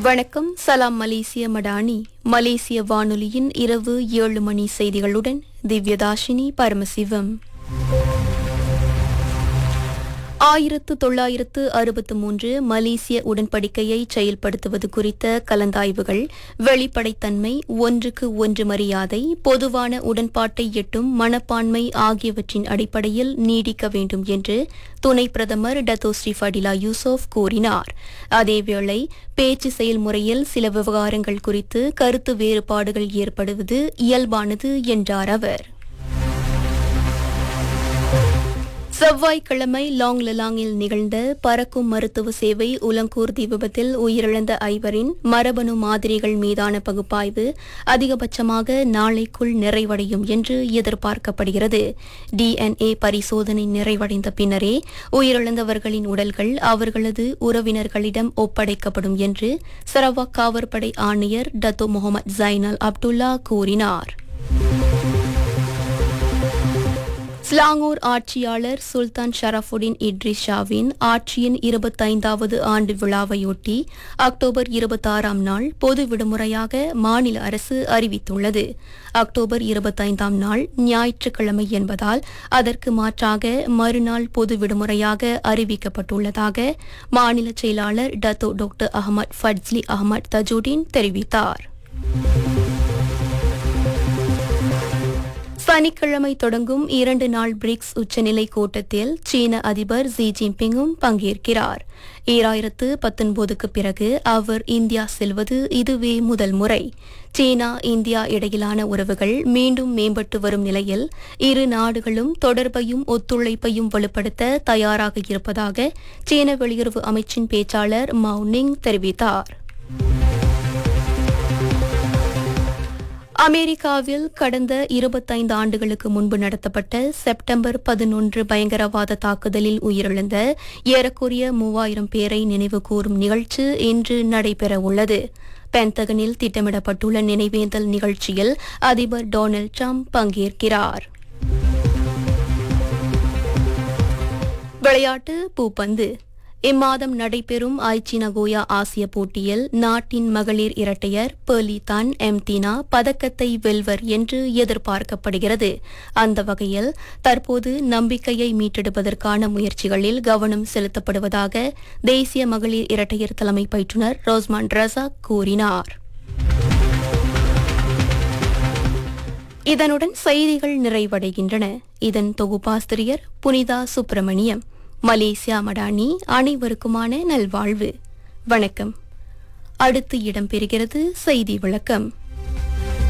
வணக்கம் சலாம் மலேசிய மடானி மலேசிய வானொலியின் இரவு ஏழு மணி செய்திகளுடன் திவ்யதாஷினி பரமசிவம் ஆயிரத்து தொள்ளாயிரத்து அறுபத்து மூன்று மலேசிய உடன்படிக்கையை செயல்படுத்துவது குறித்த கலந்தாய்வுகள் வெளிப்படைத்தன்மை ஒன்றுக்கு ஒன்று மரியாதை பொதுவான உடன்பாட்டை எட்டும் மனப்பான்மை ஆகியவற்றின் அடிப்படையில் நீடிக்க வேண்டும் என்று துணை பிரதமர் டத்தோ ஸ்ரீ ஃபடிலா யூசுப் கூறினார் அதேவேளை பேச்சு செயல்முறையில் சில விவகாரங்கள் குறித்து கருத்து வேறுபாடுகள் ஏற்படுவது இயல்பானது என்றார் அவர் செவ்வாய்க்கிழமை லாங் லலாங்கில் நிகழ்ந்த பறக்கும் மருத்துவ சேவை உலங்கூர்தி விபத்தில் உயிரிழந்த ஐவரின் மரபணு மாதிரிகள் மீதான பகுப்பாய்வு அதிகபட்சமாக நாளைக்குள் நிறைவடையும் என்று எதிர்பார்க்கப்படுகிறது டிஎன்ஏ பரிசோதனை நிறைவடைந்த பின்னரே உயிரிழந்தவர்களின் உடல்கள் அவர்களது உறவினர்களிடம் ஒப்படைக்கப்படும் என்று சரவாக் காவற்படை ஆணையர் டத்தோ முகமது ஜைனல் அப்துல்லா கூறினார் ஸ்லாங்கூர் ஆட்சியாளர் சுல்தான் ஷரஃபுடின் இட்ரிஸ் ஷாவின் ஆட்சியின் இருபத்தைந்தாவது ஆண்டு விழாவையொட்டி அக்டோபர் இருபத்தாறாம் நாள் பொது விடுமுறையாக மாநில அரசு அறிவித்துள்ளது அக்டோபர் இருபத்தைந்தாம் நாள் ஞாயிற்றுக்கிழமை என்பதால் அதற்கு மாற்றாக மறுநாள் பொது விடுமுறையாக அறிவிக்கப்பட்டுள்ளதாக மாநில செயலாளர் Dato doctor Ahmad Fadzli Ahmad Tajuddin தெரிவித்தார் சனிக்கிழமை தொடங்கும் இரண்டு நாள் பிரிக்ஸ் உச்சநிலை கூட்டத்தில் சீன அதிபர் ஜி ஜின்பிங்கும் பங்கேற்கிறார் ஈராயிரத்து பத்தொன்பதுக்கு பிறகு அவர் இந்தியா செல்வது இதுவே முதல் முறை சீனா இந்தியா இடையிலான உறவுகள் மீண்டும் மேம்பட்டு வரும் நிலையில் இரு நாடுகளும் தொடர்பையும் ஒத்துழைப்பையும் வலுப்படுத்த தயாராக இருப்பதாக சீன வெளியுறவு அமைச்சின் பேச்சாளர் மவுனிங் தெரிவித்தார் அமெரிக்காவில் கடந்த இருபத்தைந்து ஆண்டுகளுக்கு முன்பு நடத்தப்பட்ட செப்டம்பர் பதினொன்று பயங்கரவாத தாக்குதலில் உயிரிழந்த ஏறக்குறைய மூவாயிரம் பேரை நினைவு கூறும் நிகழ்ச்சி இன்று நடைபெற உள்ளது பென்தகனில் திட்டமிடப்பட்டுள்ள நினைவேந்தல் நிகழ்ச்சியில் அதிபர் டொனால்டு ட்ரம்ப் பங்கேற்கிறார் விளையாட்டு பூப்பந்து இம்மாதம் நடைபெறும் ஐச்சி நகோயா ஆசிய போட்டியில் நாட்டின் மகளிர் இரட்டையர் பெர்லி தான் எம்தீனா பதக்கத்தை வெல்வர் என்று எதிர்பார்க்கப்படுகிறது அந்த வகையில் தற்போது நம்பிக்கையை மீட்டெடுப்பதற்கான முயற்சிகளில் கவனம் செலுத்தப்படுவதாக தேசிய மகளிர் இரட்டையர் தலைமை பயிற்றுநர் ரோஸ்மான் ரசாக் கூறினார் இதனுடன் செய்திகள் நிறைவடைகின்றன இதன் தொகுப்பாசிரியர் புனிதா சுப்பிரமணியம் மலேசியா மடானி அனைவருக்குமான நல்வாழ்வு வணக்கம் அடுத்து இடம்பெறுகிறது செய்தி விளக்கம்